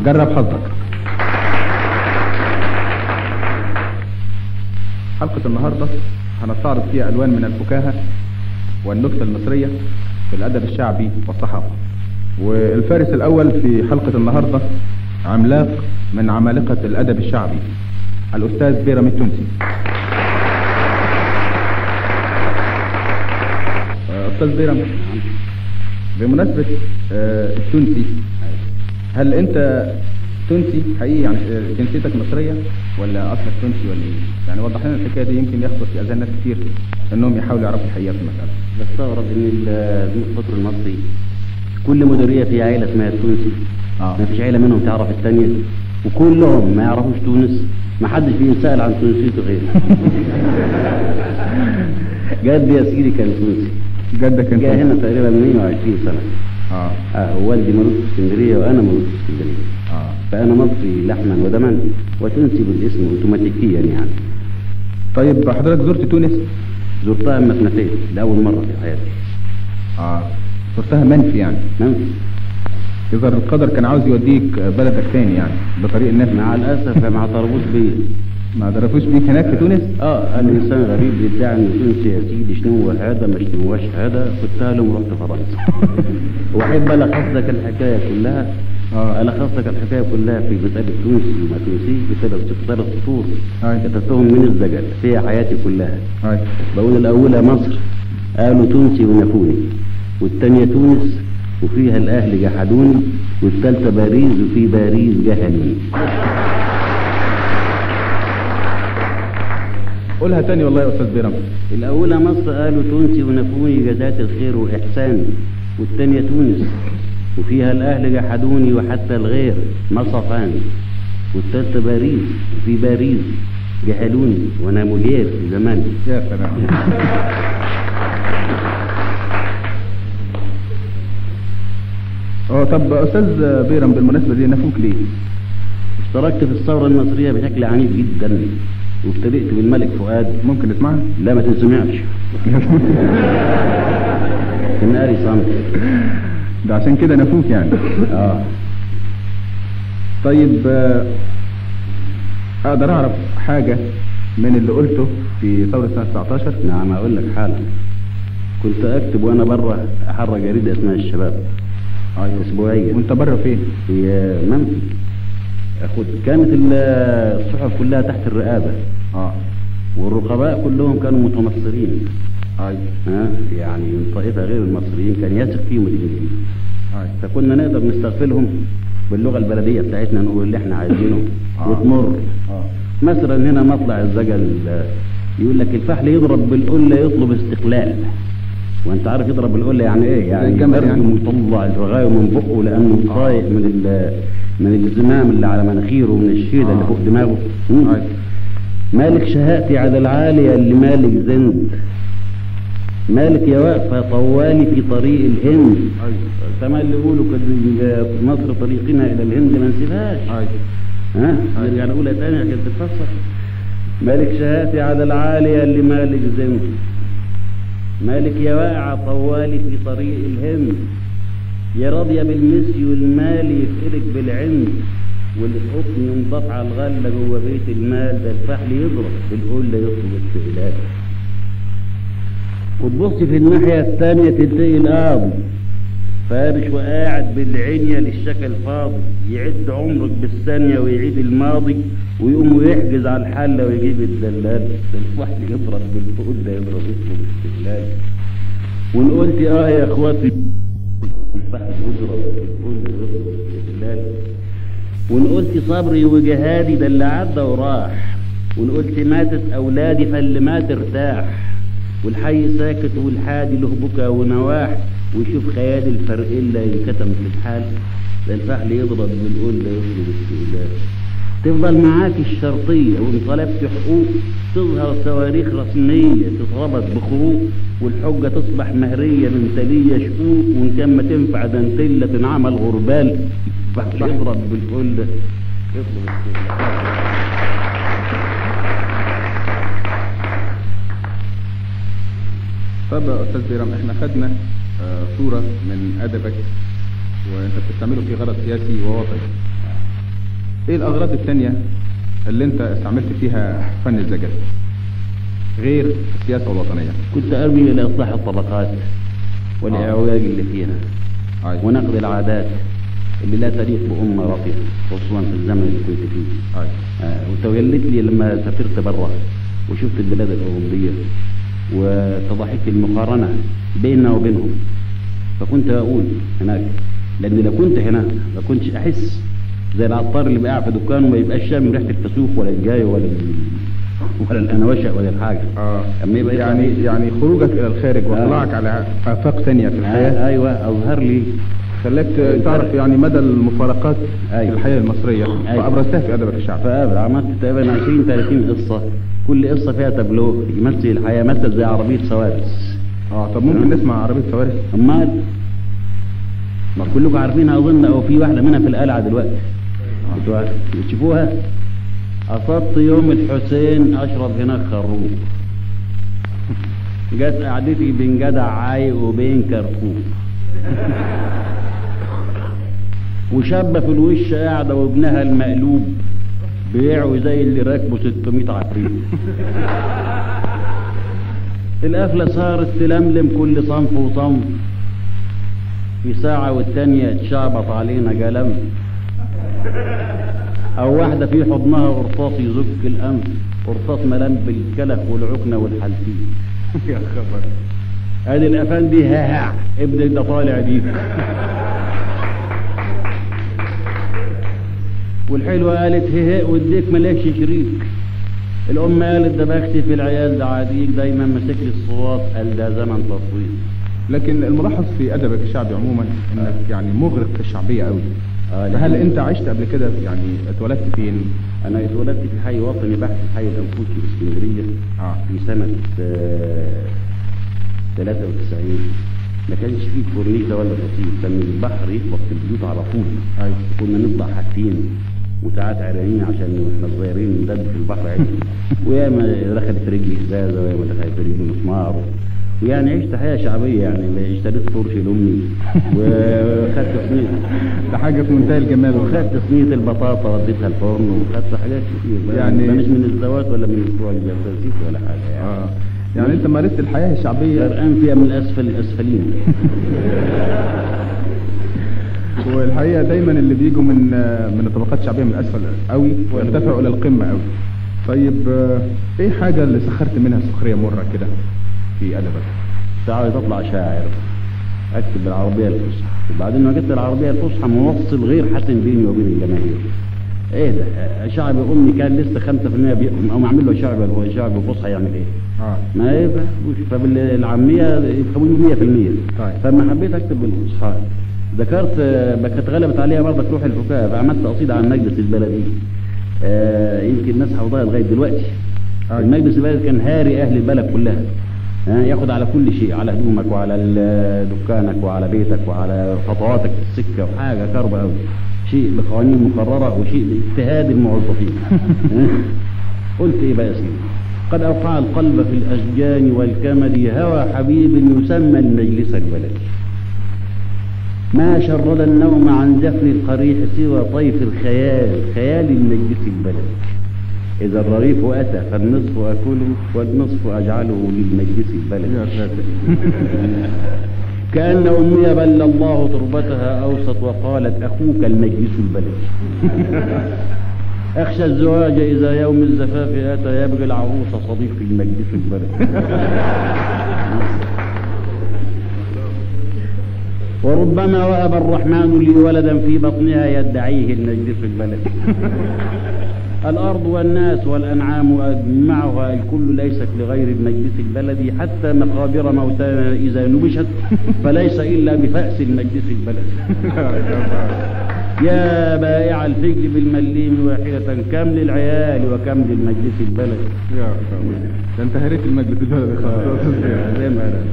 جرب حظك حلقة النهاردة هنستعرض فيها ألوان من الفكاهة والنكتة المصرية في الأدب الشعبي والصحافة والفارس الأول في حلقة النهاردة عملاق من عمالقة الأدب الشعبي الأستاذ بيرام التونسي آه، أستاذ بيرام بمناسبة آه، التونسي هل أنت تونسي حقيقي يعني آه، جنسيتك مصرية ولا أصلك تونسي ولا إيه؟ يعني وضح لنا الحكاية دي يمكن يخطر في أذهان ناس كتير إنهم يحاولوا يعرفوا الحقيقة في المسألة. بستغرب ان ال- القطر المصري كل مديريه فيها عيله اسمها التونسي آه. ما فيش عيله منهم تعرف الثانيه وكلهم ما يعرفوش تونس ما حدش فيهم سال عن تونسيته غير جد يا سيدي كان تونسي جدك أنت جاء هنا تقريبا 120 سنه آه آه والدي مولود في اسكندريه وانا مولود في اسكندريه آه فانا مصري لحما ودما وتونسي بالاسم اوتوماتيكيا يعني طيب حضرتك زرت تونس؟ زرتها اما سنتين لاول مره في حياتي آه زرتها منفي يعني منفي يظهر القدر كان عاوز يوديك بلدك تاني يعني بطريق النفي مع الاسف ما اعترفوش بيا ما درسوش بيك هناك في تونس؟ اه انا انسان غريب بيدعي انه تونسي يا سيدي شنو هو هذا ما شنوش هذا قلت لهم رحت فرنسا واحب الخص لك الحكايه كلها آه. الخص لك الحكايه كلها في مساله تونسي وما تونسي في ثلاث ثلاث سطور أي. كتبتهم من الزجل فيها حياتي كلها هاي بقول الاولى مصر قالوا تونسي ونفوني والثانيه تونس وفيها الاهل جحدوني والثالثه باريس وفي باريس جهلوني قولها تاني والله يا أستاذ بيرام الأولى مصر قالوا تونسي ونفوني جزات الخير وإحساني والثانية تونس وفيها الأهل جحدوني وحتى الغير ما صفاني والثالثة باريس وفي باريس جهلوني وأنا مولير في زماني يا سلام اه طب أستاذ بيرام بالمناسبة دي نفوك ليه؟ اشتركت في الثورة المصرية بشكل عنيف جدا وابتدأت بالملك فؤاد ممكن نسمعها؟ لا ما تنسمعش كان قاري صمت ده عشان كده نفوك يعني اه طيب آه، أقدر أعرف حاجة من اللي قلته في ثورة سنة 19 نعم اقول لك حالا كنت اكتب وانا بره احرى جريده اسمها الشباب أيوة. اسبوعيه وأنت بره فين؟ في منفي اخد كانت ال- الصحف كلها تحت الرقابه اه والرقباء كلهم كانوا متنصرين أيوة ها يعني من طائفه غير المصريين كان يثق فيهم الانجليز أيوة فكنا نقدر نستغفلهم باللغه البلديه بتاعتنا نقول اللي احنا عايزينه آه. وتمر اه مثلا هنا مطلع الزجل آه، يقول لك الفحل يضرب بالقله يطلب استقلال وانت عارف يضرب بالقله يعني ايه يعني الجمل يعني. يترجم ويطلع الرغايه من بقه لانه آه. طايق من ال من الزمام اللي على مناخيره ومن الشيله اللي آه. فوق دماغه مم. أيوة مالك شهاتي على العالية اللي مالك زند مالك يا واقفة طوالي في طريق الهند أيوة كما اللي يقولوا كده مصر طريقنا إلى الهند ما نسيبهاش أيوة ها نرجع نقولها تاني عشان تتفسر مالك شهاتي على العالية اللي مالك زند مالك يا واقعة طوالي في طريق الهند يا راضية بالمسي والمال يفقرك بالعند والقطن ينضاف على الغلة جوه بيت المال ده الفحل يضرب بالقلة يطلب استقلال وتبص في الناحية الثانية تلاقي القاضي فارش وقاعد بالعنية للشكل الفاضي يعد عمرك بالثانية ويعيد الماضي ويقوم ويحجز على الحلة ويجيب الدلال ده الفحل يضرب بالقلة يضرب يطلب استقلال وان قلت اه يا اخواتي الفحل يضرب بالقلة يطلب استقلال وان قلت صبري وجهادي ده اللي عدى وراح وان قلت ماتت اولادي فاللي مات ارتاح والحي ساكت والحادي له بكا ونواح ويشوف خيال الفرقلة ينكتم في الحال ده الفحل يضرب بالقلة يطلب استقلال تفضل معاك الشرطية وان طلبت حقوق تظهر صواريخ رسمية تتربط بخروق والحجة تصبح مهرية من تلية شقوق وان كان ما تنفع دنتلة تنعمل غربال الفحل يضرب بالقلة يطلب استقلال طب يا أستاذ بيرام احنا خدنا آه، صورة من أدبك وأنت بتستعمله في غرض سياسي ووطني ايه الاغراض التانية اللي انت استعملت فيها فن الزجل غير السياسة والوطنية كنت ارمي الى اصلاح الطبقات والاعوجاج اللي فيها أيوة. ونقد العادات اللي لا تليق بأمة راقية خصوصا في الزمن اللي كنت فيه أيوة. آه، وتولت لي لما سافرت برا وشفت البلاد الأوروبية وتضحك المقارنة بيننا وبينهم فكنت أقول هناك لأن لو كنت هنا ما كنتش أحس زي العطار اللي بقى في دكانه ما يبقاش شامم ريحة الفسوق ولا الجاي ولا ال... ولا الأنوشة ولا الحاجة اه أما يبقى يعني يعني خروجك الى الخارج واطلاعك على افاق تانية في الحياة آه، أيوة أظهر لي خلاك تعرف يعني مدى المفارقات في أيوة. الحياة المصرية أيوة. فابرزتها في ادبك الشعبي فقابل عملت تقريبا 20 30 قصة كل قصة فيها تابلو يمثل الحياة مثل زي عربية سوارس اه طب ممكن نسمع عربية سوارس امال ما كلكم عارفينها اظن او في واحده منها في القلعه دلوقتي بتوع- بتشوفوها اصبت يوم الحسين اشرب هناك خروب جت قعدتي بين جدع عايق وبين كركوب وشابة في الوش قاعدة وابنها المقلوب بيعوي زي اللي راكبه 600 عفريت القفلة صارت تلملم كل صنف وصنف في ساعة والتانية تشعبط علينا قلم أو واحدة في حضنها قرطاس يزك الأنف قرطاس ملم بالكلف والعكنة والحلفين يا خبر ادي الافندي ها ها ابنك ده طالع بيك والحلوة قالت هي هي وديك مالكش شريك الأم قالت ده بختي في العيال ده عاديك دايما ماسك لي الصوات قال ده زمن تصوير لكن الملاحظ في ادبك الشعبي عموما انك يعني مغرق في الشعبية قوي آه، هل لكن- انت عشت قبل كده يعني اتولدت فين أنا اتولدت في حي وطني بحث في حي الأنفوشي في اسكندرية اه في سنة آه، 93 ما كانش فيه كورنيش ده ولا تصوير كان البحر يخبط في البيوت على طول ايوه كنا نطلع حاجتين وساعات عرقانين عشان واحنا صغيرين ندب في البحر عدل وياما دخلت في رجلي ازازه وياما دخلت في رجلي مسمار ويعني عشت حياه شعبيه يعني اشتريت فرش لامي وخدت صينيه ده حاجة في منتهى الجمال وخدت صينيه البطاطا وديتها الفرن وخدت حاجات كتير يعني- يعني مش من الزواج ولا من بتوع الجوازات ولا حاجه يعني اه يعني انت مارست الحياة الشعبية غرقان فيها من اسفل الاسفلين والحقيقة دايما اللي بيجوا من من الطبقات الشعبية من اسفل قوي ويرتفعوا الى القمة قوي طيب آه، ايه حاجة اللي سخرت منها سخرية مرة كده في ادبك كنت عاوز اطلع شاعر اكتب بالعربيه الفصحى وبعدين ما جبت العربيه الفصحى موصل غير حسن بيني وبين الجماهير ايه ده شعب امي كان لسه 5% بيقوم او اعمل له شعب هو شعب فصحى يعمل ايه اه ما يفهموش فبالعاميه يفهموني 100% طيب. فلما حبيت اكتب بالفصحى ذكرت آه، كانت غلبت عليها برضك روح الفكاهه فعملت قصيده عن مجلس البلدي آه يمكن الناس حافظاها لغايه دلوقتي أيوة. المجلس البلدي كان هاري اهل البلد كلها ها، ياخد على كل شيء على هدومك وعلى ال- دكانك وعلى بيتك وعلى خطواتك في السكه وحاجه كربه قوي شيء بقوانين مقرره وشيء باجتهاد الموظفين ها؟ قلت ايه بقى يا سيدي قد اوقع القلب في الاشجان والكمد هوى حبيب يسمى المجلس البلدي ما شرد النوم عن جفن القريح سوى طيف الخيال خيال المجلس البلدي إذا الرغيف أتى فالنصف أكله والنصف أجعله للمجلس البلدي كأن أمي بل الله تربتها أوسط وقالت أخوك المجلس البلدي أخشى الزواج إذا يوم الزفاف أتى يبغي العروس صديق المجلس البلدي وربما وهب الرحمن لي ولدا في بطنها يدعيه المجلس البلدي الأرض والناس والأنعام أجمعها الكل ليست لغير المجلس البلدي حتى مقابر موتانا إذا نبشت فليس إلا بفأس المجلس البلدي يا بائع الفجر بالمليم واحدة كم للعيال وكم للمجلس البلدي يا خبر. ده انت هريت المجلس البلدي خلاص زي ما أنا.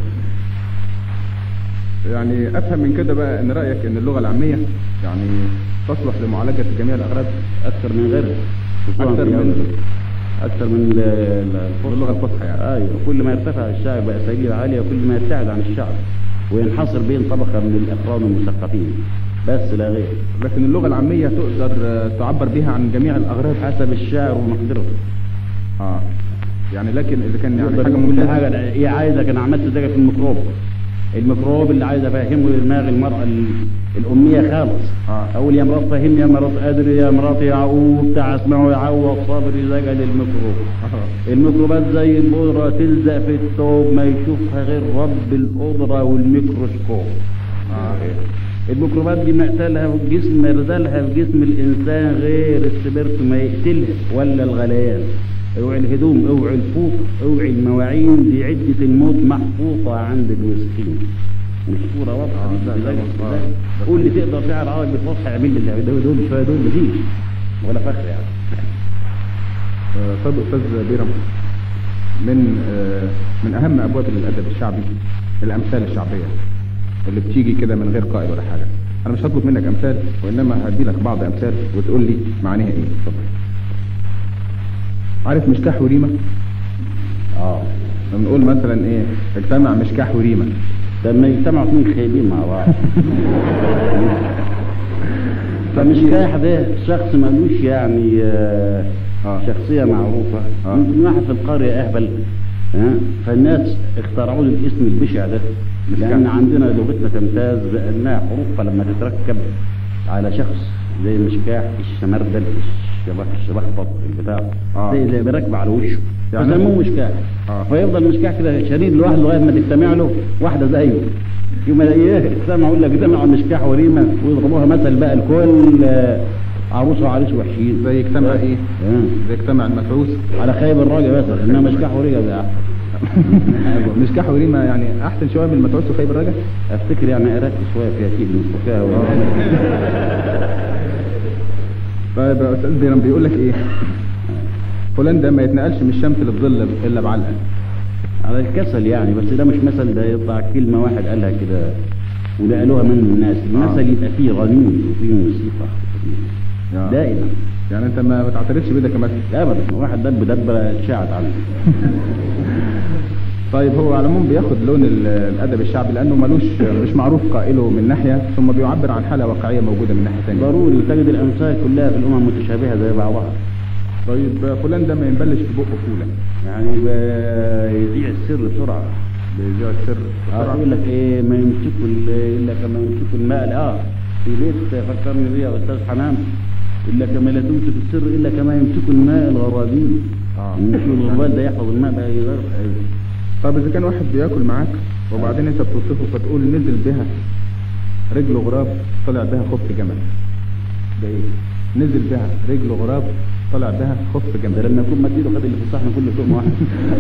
يعني افهم من كده بقى ان رايك ان اللغه العاميه يعني تصلح لمعالجه جميع الاغراض أكثر من غيرها خصوصاً أكثر في من- اليوم. أكثر من ال- ال- الفصحى. اللغة الفصحى يعني. أيوة كل ما يرتفع الشعب بأساليب عالية وكل ما يبتعد عن الشعب وينحصر بين طبقة من الأقران المثقفين بس لا غير لكن اللغة العامية تقدر آه، تعبر بها عن جميع الأغراض حسب الشاعر ومقدرته اه يعني لكن إذا كان يعني يقدر حاجة يقول كل ممتازة حاجة ايه عايزك انا عملت ده في الميكروب الميكروب اللي عايز افهمه لدماغ المرأة ال- الأمية خالص آه. أقول يا مرات فهمني يا مرات قادر يا مرات يعقوب بتاع اسمعوا يعوض صبري زجل الميكروب الميكروبات زي البودرة تلزق في الثوب ما يشوفها غير رب القدرة والميكروسكوب آه. الميكروبات دي مقتلها في الجسم مرزلها في جسم الإنسان غير السبرت ما يقتلها ولا الغليان اوعي الهدوم اوعي الفوق اوعي المواعين دي عدة الموت محفوظة عند المسكين مش صورة واضحة آه، دي لا، لا، ازاي؟ آه. ازاي؟ قول لي تقدر تعرف عربي بالفصحى اعمل لي اللي دول دول شوية دول مفيش ولا فخر يعني آه، طيب أستاذ بيرم من آه، من أهم أبواب الأدب الشعبي الأمثال الشعبية اللي بتيجي كده من غير قائل ولا حاجة أنا مش هطلب منك أمثال وإنما هدي لك بعض أمثال وتقول لي معناها إيه اتفضل عارف مشكاح وريمة اه لما نقول مثلا إيه اجتمع مشكاح وريمة لما يجتمعوا اثنين خايبين مع بعض فمشكاح ده شخص ملوش يعني آه، آه. شخصية معروفة آه. يمكن واحد في القرية أهبل ها؟ فالناس اخترعوا له الاسم البشع ده لأن عندنا لغتنا تمتاز بأنها حروف فلما تتركب على شخص زي المشكاح الشمردل الشبك الشبخبط البتاع آه. زي زي بركب على وشه يعني- فسموه مشكاح آه. فيفضل مشكاح كده شديد لوحده لغايه ما تجتمع له واحده زيه يوم الاقيه اجتمع يقول لك اجتمعوا مشكاح وريمه ويضربوها مثل بقى الكل آه، عروس وعريس وحشين زي اجتمع إيه آه. زي اجتمع المفعوس على خايب الراجل بس انما مشكاح وريمه ده أحسن. مشكاح وريمة يعني أحسن شوية من المفعوس وخيب الرجل افتكر يعني قرأت شويه فيها شيء من الفكاهه طيب يا استاذ بيرم بيقول لك ايه فلان ده ما يتنقلش من الشمس للظل الا بعلقه على الكسل يعني بس ده مش مثل ده يطلع كلمه واحد قالها كده ونقلوها منه الناس المثل يبقى فيه غنيم وفيه موسيقى آه. دائما يعني انت ما بتعترفش بده كمثل ابدا واحد دب دبه اتشاعت عنه طيب هو على العموم بياخد لون ال- الادب الشعبي لانه ملوش مش معروف قائله من ناحيه ثم بيعبر عن حاله واقعيه موجوده من ناحيه ثانيه ضروري تجد الامثال كلها في الامم متشابهه زي بعضها طيب فلان ده ما ينبلش في بقه فوله يعني ب- يذيع السر بسرعه بيذيع السر اه بسرعة. يقول لك ايه ما يمسكوا ال- الا كما يمسكوا الماء اه في بيت فكرني بيه يا استاذ حمام الا كما لا تمسك السر الا كما يمسك الماء الغرابين آه. شو الغربال ده يحفظ الماء بقى يغرق طب اذا كان واحد بياكل معاك وبعدين انت بتوصفه فتقول نزل بها رجله غراب طلع بها خف جمل ده ايه نزل بها رجله غراب طلع بها خف ده جمل لما يكون مديله خد اللي في الصحن كله لقمه واحده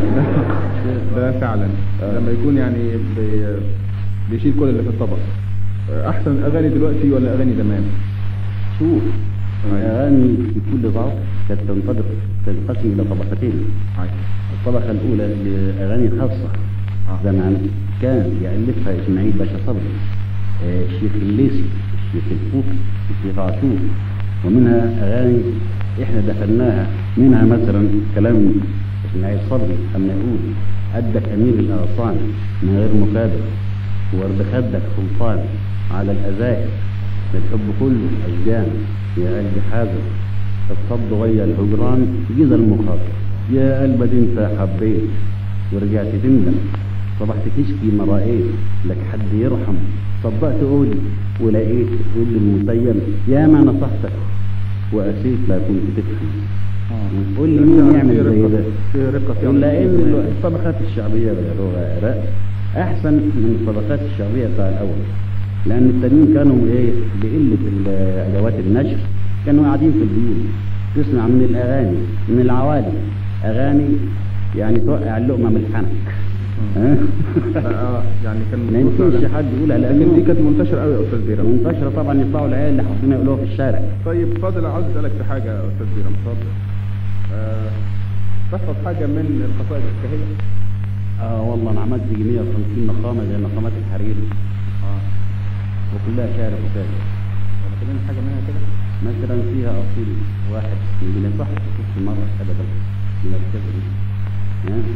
ده فعلا لما يكون يعني بي بيشيل كل اللي في الطبق احسن اغاني دلوقتي ولا اغاني زمان شوف الاغاني في كل ضعف كانت تنطبق تنقسم الى طبقتين عايز. الطبقه الاولى لاغاني خاصه آه. زمان كان يالفها اسماعيل باشا صبري آه، الشيخ الليثي الشيخ الفوطي الشيخ عاشور ومنها اغاني احنا دخلناها منها مثلا كلام اسماعيل صبري اما يقول ادك امير الاغصان من غير مكابر ورد خدك سلطان على الازائر الحب كله اشجان يا قلبي حاذر الصد غيا الهجران جيز المخاطر يا قلبي دي انت حبيت ورجعت تندم صبحت تشكي ما رأيت لك حد يرحم صدقت قولي ولقيت تقول المسيم يا ما نصحتك وأسيت لا كنت تفهم قول لي مين في يعمل زي رقة- ده في رقة إلا إن يعني. الطبقات الشعبية بالعراق أحسن من الطبقات الشعبية بتاع الأول لأن التانيين كانوا إيه بقلة ال- أدوات النشر كانوا قاعدين في البيوت تسمع من الأغاني من العوالم أغاني يعني توقع اللقمة من الحنك ها؟ اه يعني كان ما يمكنش حد يقولها لكن دي لأنه كانت منتشره قوي يا استاذ بيرم منتشرة طبعا يطلعوا العيال اللي حافظين يقولوها في الشارع طيب فاضل عاوز اسالك في حاجه يا استاذ بيرم اتفضل آه تحفظ حاجه من القصائد الفكاهيه اه والله انا عملت 150 نقامة زي نقامات الحرير اه وكلها شعر وكذا طب كلمنا حاجه منها كده مثلا فيها أصيل واحد من صح في مرة أبدا من الكذب ها؟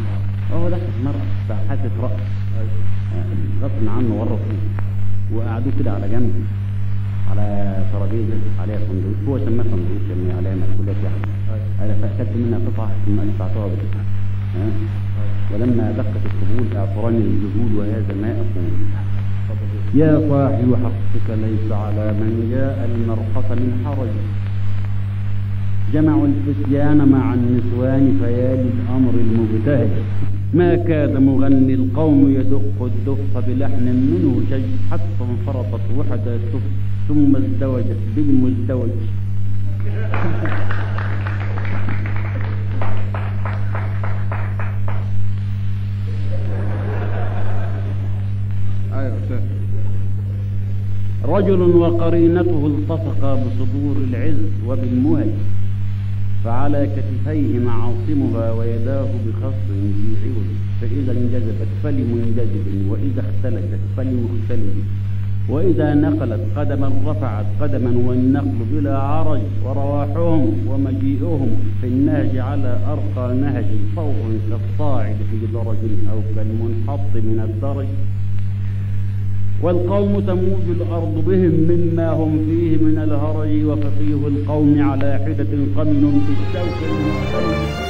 وهو دخل مرة فحاسة رأس آه، غصب عنه ورط وقعدوه كده على جنب على ترابيزة عليها سندوتش هو سماه سندوتش يعني عليها مأكولات يعني أنا فأكلت منها قطعة ثم أدفعتها بقطعة ها؟ ولما دقت القبول أعطرني الجهود وهذا ما أقول يا صاحب حقك ليس على من جاء المرخص من حرج جمعوا الفتيان مع النسوان فيالي الأمر المبتهج ما كاد مغني القوم يدق الدف بلحن منه شج حتى انفرطت وحدة السف ثم ازدوجت بالمزدوج ايوه استاذ رجل وقرينته التصقا بصدور العز وبالمهج فعلى كتفيه معاصمها ويداه بخصر في عوج فإذا انجذبت فلمنجذب وإذا اختلجت فلمختلج وإذا نقلت قدما رفعت قدما والنقل بلا عرج ورواحهم ومجيئهم في النهج على أرقى نهج فوق كالصاعد في درج أو كالمنحط من الدرج والقوم تموج الأرض بهم مما هم فيه من الهرج وفقيه القوم على حدة قمن في الشوك المختلف